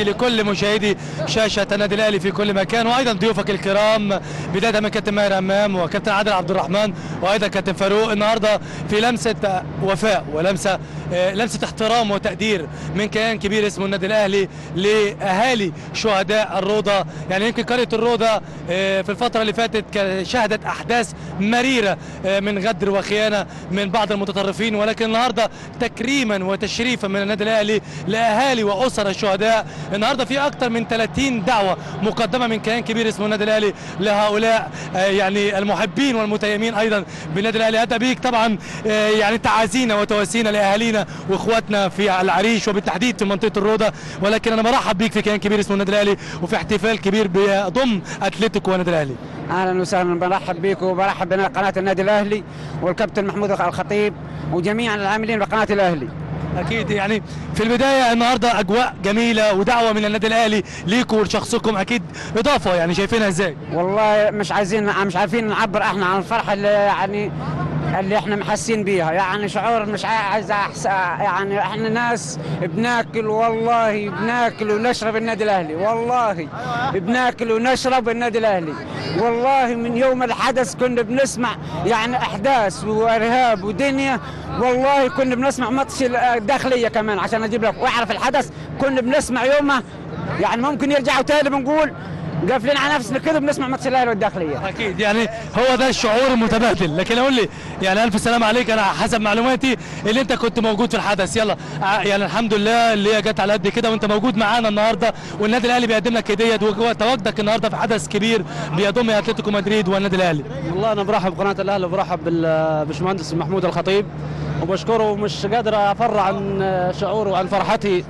تحياتي لكل مشاهدي شاشه النادي الاهلي في كل مكان وايضا ضيوفك الكرام بدايه من كابتن ماهر امام وكابتن عادل عبد الرحمن وايضا كابتن فاروق النهارده في لمسه وفاء ولمسه آه، لمسه احترام وتقدير من كيان كبير اسمه النادي الاهلي لاهالي شهداء الروضه يعني يمكن قريه الروضه آه، في الفتره اللي فاتت كان- شهدت احداث مريره آه، من غدر وخيانه من بعض المتطرفين ولكن النهارده تكريما وتشريفا من النادي الاهلي لاهالي واسر الشهداء النهارده في اكثر من 30 دعوه مقدمه من كيان كبير اسمه النادي الاهلي لهؤلاء آه، يعني المحبين والمتيمين ايضا بالنادي الاهلي اتى بيك طبعا آه، يعني تعازينا وتواسينا لاهالينا واخواتنا في العريش وبالتحديد في منطقه الروضه ولكن انا برحب بيك في كيان كبير اسمه النادي الاهلي وفي احتفال كبير بيضم اتلتيكو والنادي الاهلي اهلا وسهلا برحب بكم وبرحب بقناه النادي الاهلي والكابتن محمود الخطيب وجميع العاملين بقناه الاهلي اكيد يعني في البدايه النهارده اجواء جميله ودعوه من النادي الاهلي ليكم ولشخصكم اكيد اضافه يعني شايفينها ازاي والله مش عايزين مش عارفين نعبر احنا عن الفرحه اللي يعني اللي احنا محسين بيها يعني شعور مش عايز أحس يعني احنا ناس بناكل والله بناكل ونشرب النادي الاهلي والله بناكل ونشرب النادي الاهلي والله من يوم الحدث كنا بنسمع يعني احداث وارهاب ودنيا والله كنا بنسمع ماتش الداخليه كمان عشان اجيب لك واعرف الحدث كنا بنسمع يومها يعني ممكن يرجعوا تاني بنقول قافلين على نفسنا كده بنسمع ماتش الاهلي والداخليه اكيد يعني هو ده الشعور المتبادل لكن قول لي يعني الف سلام عليك انا حسب معلوماتي اللي انت كنت موجود في الحدث يلا ع- يعني الحمد لله اللي هي جت على قد كده وانت موجود معانا النهارده والنادي الاهلي بيقدم لك هديه وتواجدك النهارده في حدث كبير بيضم اتلتيكو مدريد والنادي الاهلي والله انا برحب بقناه الاهلي وبرحب بالبشمهندس محمود الخطيب وبشكره ومش قادر افر عن شعوري وعن فرحتي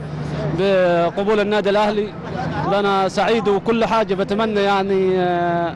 بقبول النادي الاهلي انا سعيد وكل حاجه بتمنى يعني آه،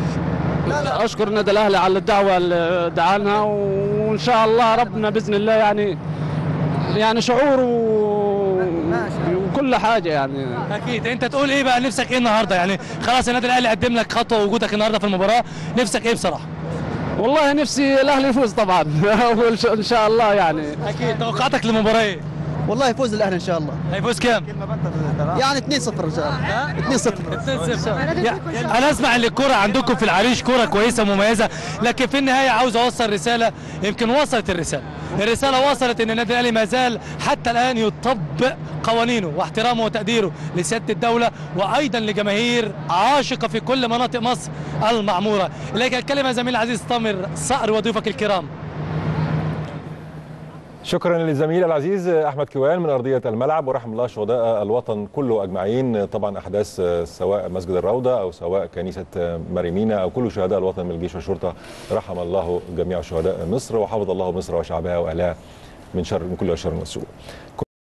اشكر النادي الاهلي على الدعوه اللي دعانا وان شاء الله ربنا باذن الله يعني يعني شعور و- وكل حاجه يعني اكيد انت تقول ايه بقى نفسك ايه النهارده يعني خلاص النادي الاهلي قدم لك خطوه وجودك النهارده في المباراه نفسك ايه بصراحه والله نفسي الاهلي يفوز طبعا ان شاء الله يعني اكيد توقعاتك للمباراه ايه والله يفوز الاهلي ان شاء الله هيفوز كام يعني 2-0 ان شاء الله 2-0 يا- انا اسمع ان الكوره عندكم في العريش كوره كويسه ومميزه لكن في النهايه عاوز اوصل رساله يمكن وصلت الرساله الرساله وصلت ان النادي الاهلي ما زال حتى الان يطبق قوانينه واحترامه وتقديره لسياده الدوله وايضا لجماهير عاشقه في كل مناطق مصر المعموره اليك الكلمه زميل العزيز تامر صقر وضيوفك الكرام شكرا للزميل العزيز احمد كيوان من ارضيه الملعب ورحم الله شهداء الوطن كله اجمعين طبعا احداث سواء مسجد الروضه او سواء كنيسه مريمينا او كل شهداء الوطن من الجيش والشرطه رحم الله جميع شهداء مصر وحفظ الله مصر وشعبها واهلها من شر من كل شر وسوء